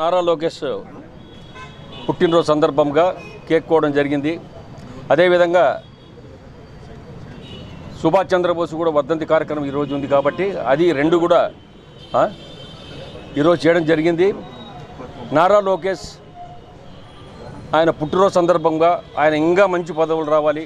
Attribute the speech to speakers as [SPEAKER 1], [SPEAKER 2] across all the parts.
[SPEAKER 1] నారా లోకేష్ పుట్టినరోజు సందర్భంగా కేక్ కోవడం జరిగింది అదేవిధంగా సుభాష్ చంద్రబోస్ కూడా వర్ధంతి కార్యక్రమం ఈరోజు ఉంది కాబట్టి అది రెండు కూడా ఆ, ఈరోజు చేయడం జరిగింది నారా లోకేష్ ఆయన పుట్టినరోజు సందర్భంగా ఆయన ఇంకా మంచి పదవులు రావాలి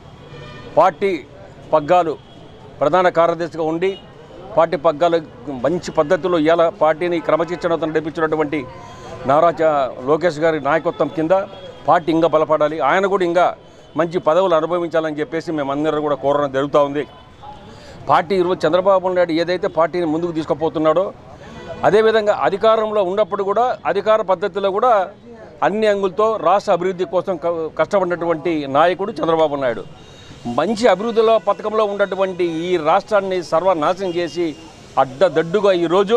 [SPEAKER 1] పార్టీ పగ్గాలు ప్రధాన కార్యదర్శిగా ఉండి పార్టీ పగ్గాలు మంచి పద్ధతిలో ఇవాళ పార్టీని క్రమశిక్షణతో నడిపించినటువంటి నారా చ- లోకేష్ గారి నాయకత్వం కింద పార్టీ ఇంకా బలపడాలి ఆయన కూడా ఇంకా మంచి పదవులు అనుభవించాలని చెప్పేసి మేమందరం కూడా కోరడం జరుగుతూ ఉంది పార్టీ ఈరోజు చంద్రబాబు నాయుడు ఏదైతే పార్టీని ముందుకు తీసుకుపోతున్నాడో అదేవిధంగా అధికారంలో ఉన్నప్పుడు కూడా అధికార పద్ధతిలో కూడా అన్ని అంగులతో రాష్ట్ర అభివృద్ధి కోసం క- కష్టపడినటువంటి నాయకుడు చంద్రబాబు నాయుడు మంచి అభివృద్ధిలో పథకంలో ఉన్నటువంటి ఈ రాష్ట్రాన్ని సర్వనాశనం చేసి అడ్డదడ్డుగా ఈరోజు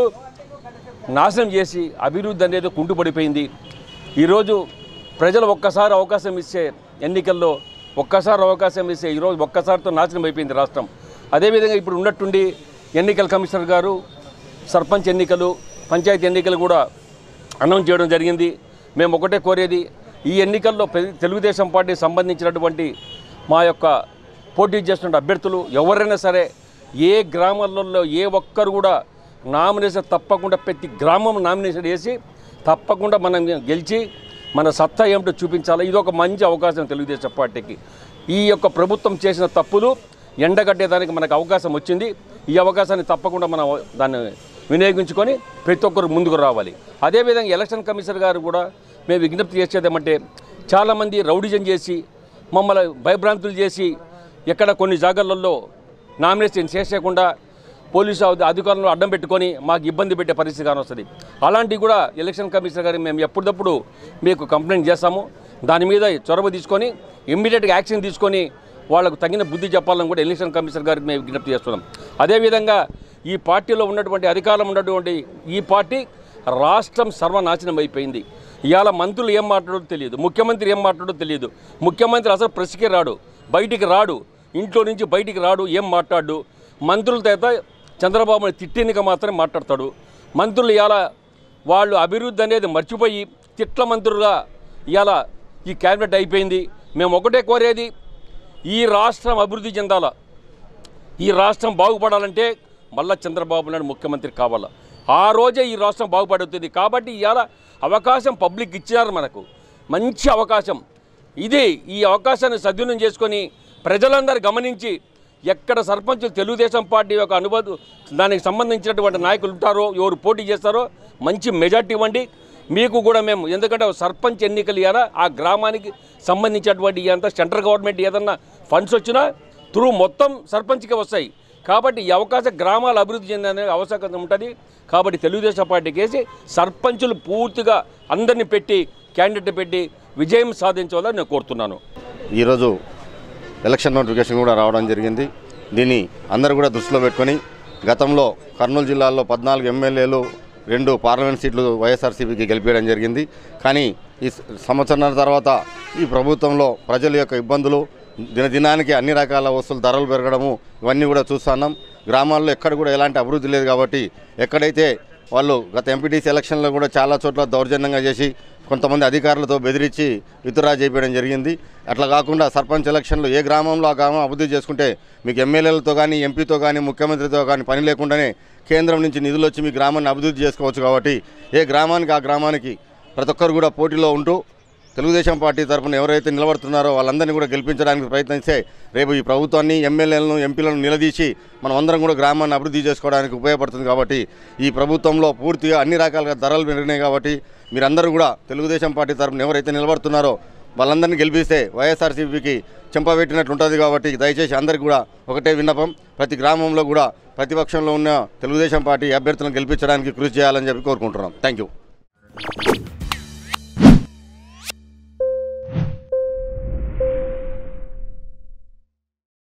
[SPEAKER 1] నాశనం చేసి అభివృద్ధి అనేది కుంటుపడిపోయింది ఈరోజు ప్రజలు ఒక్కసారి అవకాశం ఇచ్చే ఎన్నికల్లో ఒక్కసారి అవకాశం ఇస్తే ఈరోజు ఒక్కసారితో నాశనం అయిపోయింది రాష్ట్రం అదేవిధంగా ఇప్పుడు ఉన్నట్టుండి ఎన్నికల కమిషనర్ గారు సర్పంచ్ ఎన్నికలు పంచాయతీ ఎన్నికలు కూడా అనౌన్స్ చేయడం జరిగింది మేము ఒకటే కోరేది ఈ ఎన్నికల్లో పె- తెలుగుదేశం పార్టీ సంబంధించినటువంటి మా యొక్క పోటీ చేస్తున్న అభ్యర్థులు ఎవరైనా సరే ఏ గ్రామాలలో ఏ ఒక్కరు కూడా నామినేషన్ తప్పకుండా ప్రతి గ్రామం నామినేషన్ వేసి తప్పకుండా మనం గెలిచి మన సత్తా ఏమిటో చూపించాలి ఇది ఒక మంచి అవకాశం తెలుగుదేశం పార్టీకి ఈ యొక్క ప్రభుత్వం చేసిన తప్పులు ఎండగట్టేదానికి మనకు అవకాశం వచ్చింది ఈ అవకాశాన్ని తప్పకుండా మనం దాన్ని వినియోగించుకొని ప్రతి ఒక్కరు ముందుకు రావాలి అదేవిధంగా ఎలక్షన్ కమిషనర్ గారు కూడా మేము విజ్ఞప్తి చేసేది ఏమంటే చాలామంది రౌడిజం చేసి మమ్మల్ని భయభ్రాంతులు చేసి ఎక్కడ కొన్ని జాగాలలో నామినేషన్ చేసేయకుండా పోలీసు అధి- అధికారులను అడ్డం పెట్టుకొని మాకు ఇబ్బంది పెట్టే పరిస్థితి కానొస్తుంది అలాంటివి కూడా ఎలక్షన్ కమిషనర్ గారికి మేము ఎప్పటికప్పుడు మీకు కంప్లైంట్ చేస్తాము దాని మీద చొరవ తీసుకొని ఇమ్మీడియట్గా యాక్షన్ తీసుకొని వాళ్ళకు తగిన బుద్ధి చెప్పాలని కూడా ఎలక్షన్ కమిషనర్ గారికి మేము విజ్ఞప్తి చేస్తున్నాం అదేవిధంగా ఈ పార్టీలో ఉన్నటువంటి అధికారం ఉన్నటువంటి ఈ పార్టీ రాష్ట్రం సర్వనాశనం అయిపోయింది ఇవాళ మంత్రులు ఏం మాట్లాడో తెలియదు ముఖ్యమంత్రి ఏం మాట్లాడో తెలియదు ముఖ్యమంత్రి అసలు ప్రెస్కే రాడు బయటికి రాడు ఇంట్లో నుంచి బయటికి రాడు ఏం మాట్లాడు మంత్రులతో అయితే చంద్రబాబుని తిట్టినిక మాత్రమే మాట్లాడతాడు మంత్రులు ఇవాళ వాళ్ళు అభివృద్ధి అనేది మర్చిపోయి తిట్ల మంత్రులుగా ఇవాళ ఈ క్యాబినెట్ అయిపోయింది మేము ఒకటే కోరేది ఈ రాష్ట్రం అభివృద్ధి చెందాలా ఈ రాష్ట్రం బాగుపడాలంటే మళ్ళా చంద్రబాబు నాయుడు ముఖ్యమంత్రి కావాలా ఆ రోజే ఈ రాష్ట్రం బాగుపడుతుంది కాబట్టి ఇవాళ అవకాశం పబ్లిక్ ఇచ్చారు మనకు మంచి అవకాశం ఇది ఈ అవకాశాన్ని సద్వినియోగం చేసుకొని ప్రజలందరూ గమనించి ఎక్కడ సర్పంచులు తెలుగుదేశం పార్టీ యొక్క అనుభవం దానికి సంబంధించినటువంటి నాయకులు ఉంటారో ఎవరు పోటీ చేస్తారో మంచి మెజార్టీ ఇవ్వండి మీకు కూడా మేము ఎందుకంటే సర్పంచ్ ఎన్నికలు ఇవ్వాలా ఆ గ్రామానికి సంబంధించినటువంటి అంతా సెంట్రల్ గవర్నమెంట్ ఏదన్నా ఫండ్స్ వచ్చినా త్రూ మొత్తం సర్పంచ్కి వస్తాయి కాబట్టి ఈ అవకాశం గ్రామాల అభివృద్ధి చెందనే అవకాశం ఉంటుంది కాబట్టి తెలుగుదేశం పార్టీకి వేసి సర్పంచులు పూర్తిగా అందరిని పెట్టి క్యాండిడేట్ పెట్టి విజయం సాధించాలని నేను కోరుతున్నాను
[SPEAKER 2] ఈరోజు ఎలక్షన్ నోటిఫికేషన్ కూడా రావడం జరిగింది దీన్ని అందరూ కూడా దృష్టిలో పెట్టుకొని గతంలో కర్నూలు జిల్లాలో పద్నాలుగు ఎమ్మెల్యేలు రెండు పార్లమెంట్ సీట్లు వైఎస్ఆర్సీపీకి గెలిపించడం జరిగింది కానీ ఈ స- సంవత్సరాల తర్వాత ఈ ప్రభుత్వంలో ప్రజల యొక్క ఇబ్బందులు దినదినానికి అన్ని రకాల వస్తువులు ధరలు పెరగడము ఇవన్నీ కూడా చూస్తున్నాం గ్రామాల్లో ఎక్కడ కూడా ఎలాంటి అభివృద్ధి లేదు కాబట్టి ఎక్కడైతే వాళ్ళు గత ఎంపీటీసీ ఎలక్షన్లో కూడా చాలా చోట్ల దౌర్జన్యంగా చేసి కొంతమంది అధికారులతో బెదిరించి విత్డ్రా చేయడం జరిగింది అట్లా కాకుండా సర్పంచ్ ఎలక్షన్లో ఏ గ్రామంలో ఆ గ్రామం అభివృద్ధి చేసుకుంటే మీకు ఎమ్మెల్యేలతో కానీ ఎంపీతో కానీ ముఖ్యమంత్రితో కానీ పని లేకుండానే కేంద్రం నుంచి నిధులు వచ్చి మీ గ్రామాన్ని అభివృద్ధి చేసుకోవచ్చు కాబట్టి ఏ గ్రామానికి ఆ గ్రామానికి ప్రతి ఒక్కరు కూడా పోటీలో ఉంటూ తెలుగుదేశం పార్టీ తరఫున ఎవరైతే నిలబడుతున్నారో వాళ్ళందరినీ కూడా గెలిపించడానికి ప్రయత్నిస్తే రేపు ఈ ప్రభుత్వాన్ని ఎమ్మెల్యేలను ఎంపీలను నిలదీసి మనం అందరం కూడా గ్రామాన్ని అభివృద్ధి చేసుకోవడానికి ఉపయోగపడుతుంది కాబట్టి ఈ ప్రభుత్వంలో పూర్తిగా అన్ని రకాలుగా ధరలు పెరిగినాయి కాబట్టి మీరందరూ కూడా తెలుగుదేశం పార్టీ తరఫున ఎవరైతే నిలబడుతున్నారో వాళ్ళందరినీ గెలిపిస్తే వైఎస్ఆర్సీపీకి చెంపబెట్టినట్లు ఉంటుంది కాబట్టి దయచేసి అందరికీ కూడా ఒకటే విన్నపం ప్రతి గ్రామంలో కూడా ప్రతిపక్షంలో ఉన్న తెలుగుదేశం పార్టీ అభ్యర్థులను గెలిపించడానికి కృషి చేయాలని చెప్పి కోరుకుంటున్నాం థ్యాంక్ యూ